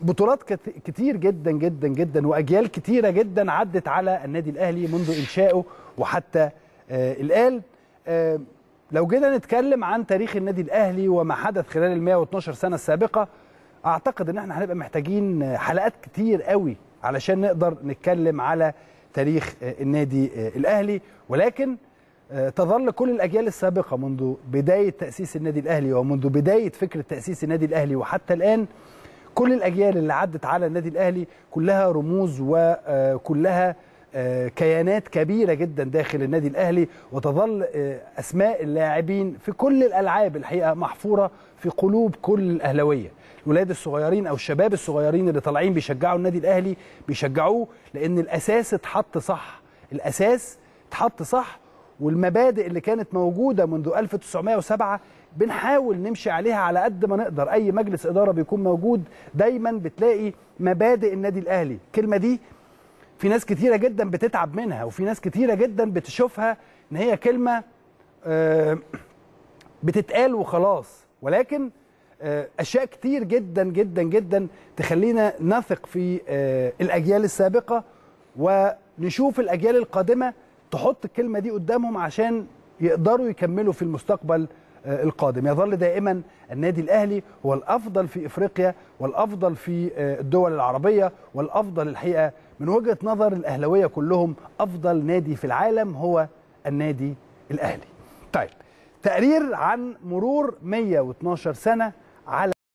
بطولات كت- كتير جدا جدا جدا واجيال كتيره جدا عدت على النادي الاهلي منذ انشائه وحتى آه الان آه لو جينا نتكلم عن تاريخ النادي الاهلي وما حدث خلال ال 112 سنه السابقه اعتقد ان احنا هنبقى محتاجين آه، حلقات كتير قوي علشان نقدر نتكلم على تاريخ آه، النادي آه، الاهلي ولكن آه، تظل كل الاجيال السابقه منذ بدايه تاسيس النادي الاهلي ومنذ بدايه فكره تاسيس النادي الاهلي وحتى الان كل الاجيال اللي عدت على النادي الاهلي كلها رموز وكلها كيانات كبيره جدا داخل النادي الاهلي وتظل آه، اسماء اللاعبين في كل الالعاب الحقيقه محفوره في قلوب كل الاهلاويه الولاد الصغيرين او الشباب الصغيرين اللي طالعين بيشجعوا النادي الاهلي بيشجعوه لان الاساس اتحط صح الاساس اتحط صح والمبادئ اللي كانت موجوده منذ 1907 بنحاول نمشي عليها على قد ما نقدر اي مجلس اداره بيكون موجود دايما بتلاقي مبادئ النادي الاهلي الكلمه دي في ناس كتيره جدا بتتعب منها وفي ناس كتيره جدا بتشوفها ان هي كلمه آه، بتتقال وخلاص ولكن آه، اشياء كتير جدا جدا جدا تخلينا نثق في آه، الاجيال السابقه ونشوف الاجيال القادمه تحط الكلمه دي قدامهم عشان يقدروا يكملوا في المستقبل آه، القادم يظل دائما النادي الاهلي هو الافضل في افريقيا والافضل في آه، الدول العربيه والافضل الحقيقه من وجهه نظر الاهلاويه كلهم افضل نادي في العالم هو النادي الاهلي طيب تقرير عن مرور 112 سنه على